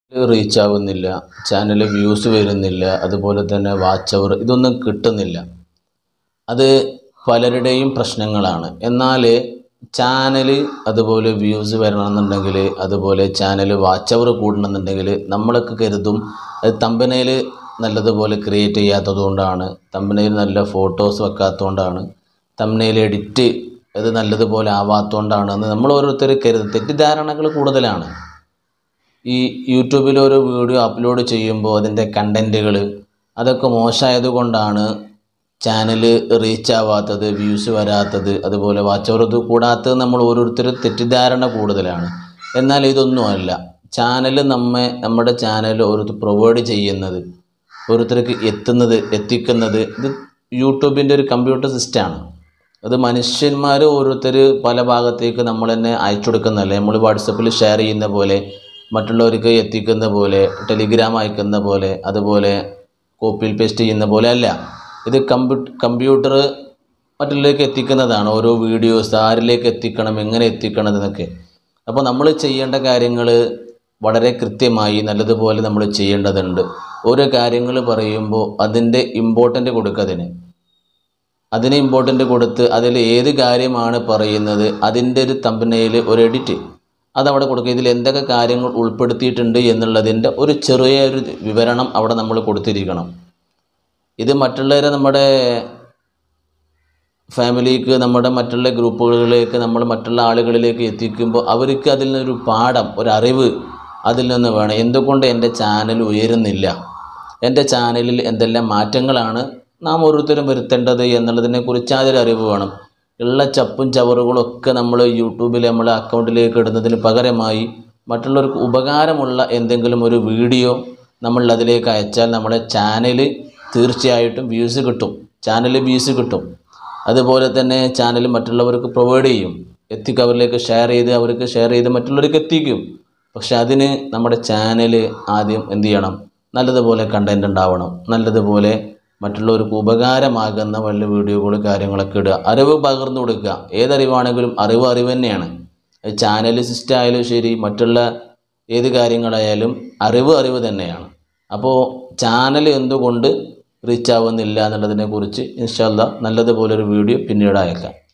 reach ആവുന്നില്ല channel views വരുന്നില്ല അതുപോലെ തന്നെ വാച്ച് അവർ ഇതൊന്നും കിട്ടുന്നില്ല അത് പലരുടെയും പ്രശ്നങ്ങളാണ് എന്നാൽ ചാനൽ അതുപോലെ വ്യൂസ് വരണമെന്നുണ്ടെങ്കിൽ അതുപോലെ ചാനൽ വാച്ച് അവർ കൂടണമെന്നുണ്ടെങ്കിൽ നമ്മളൊക്കെ കരുതും അത് തമ്പനയിൽ നല്ലതുപോലെ ക്രിയേറ്റ് ചെയ്യാത്തത് കൊണ്ടാണ് തമ്പനയിൽ നല്ല ഫോട്ടോസ് വെക്കാത്തതുകൊണ്ടാണ് തമ്പനയിൽ എഡിറ്റ് അത് നല്ലതുപോലെ ആവാത്തതുകൊണ്ടാണ് എന്ന് നമ്മൾ ഓരോരുത്തർ കരുതും തെറ്റിദ്ധാരണകൾ കൂടുതലാണ് ഈ യൂട്യൂബിൽ ഒരു വീഡിയോ അപ്ലോഡ് ചെയ്യുമ്പോൾ അതിൻ്റെ കണ്ടൻറ്റുകൾ അതൊക്കെ മോശമായത് കൊണ്ടാണ് ചാനൽ റീച്ച് ആവാത്തത് വ്യൂസ് വരാത്തത് അതുപോലെ വാച്ച് അവർ ഇത് കൂടാത്തത് നമ്മൾ ഓരോരുത്തരും തെറ്റിദ്ധാരണ കൂടുതലാണ് എന്നാൽ ഇതൊന്നുമല്ല ചാനൽ നമ്മെ നമ്മുടെ ചാനൽ ഓരോരുത്തർ പ്രൊവൈഡ് ചെയ്യുന്നത് ഓരോരുത്തർക്ക് എത്തുന്നത് എത്തിക്കുന്നത് ഇത് യൂട്യൂബിൻ്റെ ഒരു കമ്പ്യൂട്ടർ സിസ്റ്റമാണ് അത് മനുഷ്യന്മാർ ഓരോരുത്തർ പല ഭാഗത്തേക്ക് നമ്മൾ തന്നെ അയച്ചു കൊടുക്കുന്നതല്ല നമ്മൾ വാട്സപ്പിൽ ഷെയർ ചെയ്യുന്ന പോലെ മറ്റുള്ളവർക്ക് എത്തിക്കുന്ന പോലെ ടെലിഗ്രാം അയക്കുന്ന പോലെ അതുപോലെ കോപ്പിയിൽ പേസ്റ്റ് ചെയ്യുന്ന പോലെ അല്ല ഇത് കമ്പ്യൂ കമ്പ്യൂട്ടർ മറ്റുള്ളവർക്ക് എത്തിക്കുന്നതാണ് ഓരോ വീഡിയോസ് ആരിലേക്ക് എത്തിക്കണം എങ്ങനെ എത്തിക്കണം എന്നൊക്കെ അപ്പോൾ നമ്മൾ ചെയ്യേണ്ട കാര്യങ്ങൾ വളരെ കൃത്യമായി നല്ലതുപോലെ നമ്മൾ ചെയ്യേണ്ടതുണ്ട് ഓരോ കാര്യങ്ങൾ പറയുമ്പോൾ അതിൻ്റെ ഇമ്പോർട്ടൻ്റ് കൊടുക്കുക അതിന് അതിന് ഇമ്പോർട്ടൻ്റ് കൊടുത്ത് അതിൽ ഏത് കാര്യമാണ് പറയുന്നത് അതിൻ്റെ ഒരു തമ്പനയിൽ ഒരു എഡിറ്റ് അതവിടെ കൊടുക്കുക ഇതിൽ എന്തൊക്കെ കാര്യങ്ങൾ ഉൾപ്പെടുത്തിയിട്ടുണ്ട് എന്നുള്ളതിൻ്റെ ഒരു ചെറിയ ഒരു വിവരണം അവിടെ നമ്മൾ കൊടുത്തിരിക്കണം ഇത് മറ്റുള്ളവരെ നമ്മുടെ ഫാമിലിക്ക് നമ്മുടെ മറ്റുള്ള ഗ്രൂപ്പുകളിലേക്ക് നമ്മൾ മറ്റുള്ള ആളുകളിലേക്ക് എത്തിക്കുമ്പോൾ അവർക്ക് അതിൽ നിന്നൊരു പാഠം ഒരു അറിവ് അതിൽ നിന്ന് വേണം എന്തുകൊണ്ട് എൻ്റെ ചാനൽ ഉയരുന്നില്ല എൻ്റെ ചാനലിൽ എന്തെല്ലാം മാറ്റങ്ങളാണ് നാം ഓരോരുത്തരും വരുത്തേണ്ടത് എന്നുള്ളതിനെക്കുറിച്ച് അതൊരു അറിവ് വേണം ഉള്ള ചപ്പും ചവറുകളും ഒക്കെ നമ്മൾ യൂട്യൂബിൽ നമ്മളെ അക്കൗണ്ടിലേക്ക് ഇടുന്നതിന് പകരമായി മറ്റുള്ളവർക്ക് ഉപകാരമുള്ള എന്തെങ്കിലും ഒരു വീഡിയോ നമ്മൾ അതിലേക്ക് അയച്ചാൽ നമ്മുടെ ചാനൽ തീർച്ചയായിട്ടും വ്യൂസ് കിട്ടും ചാനൽ വ്യൂസ് കിട്ടും അതുപോലെ തന്നെ ചാനൽ മറ്റുള്ളവർക്ക് പ്രൊവൈഡ് ചെയ്യും എത്തിക്കും അവരിലേക്ക് ഷെയർ ചെയ്ത് അവർക്ക് ഷെയർ ചെയ്ത് മറ്റുള്ളവർക്ക് എത്തിക്കും പക്ഷെ അതിന് നമ്മുടെ ചാനൽ ആദ്യം എന്ത് ചെയ്യണം നല്ലതുപോലെ കണ്ടൻറ് ഉണ്ടാവണം നല്ലതുപോലെ മറ്റുള്ളവർക്ക് ഉപകാരമാകുന്ന വല്ല വീഡിയോകൾ കാര്യങ്ങളൊക്കെ ഇടുക അറിവ് പകർന്നു കൊടുക്കുക ഏതറിവാണെങ്കിലും അറിവ് അറിവ് തന്നെയാണ് ചാനൽ സിസ്റ്റം ആയാലും ശരി മറ്റുള്ള ഏത് കാര്യങ്ങളായാലും അറിവ് അറിവ് തന്നെയാണ് അപ്പോൾ ചാനൽ എന്തുകൊണ്ട് റീച്ച് ആവുന്നില്ല എന്നുള്ളതിനെക്കുറിച്ച് ഇൻഷാല്ല നല്ലതുപോലെ ഒരു വീഡിയോ പിന്നീട് അയക്കാം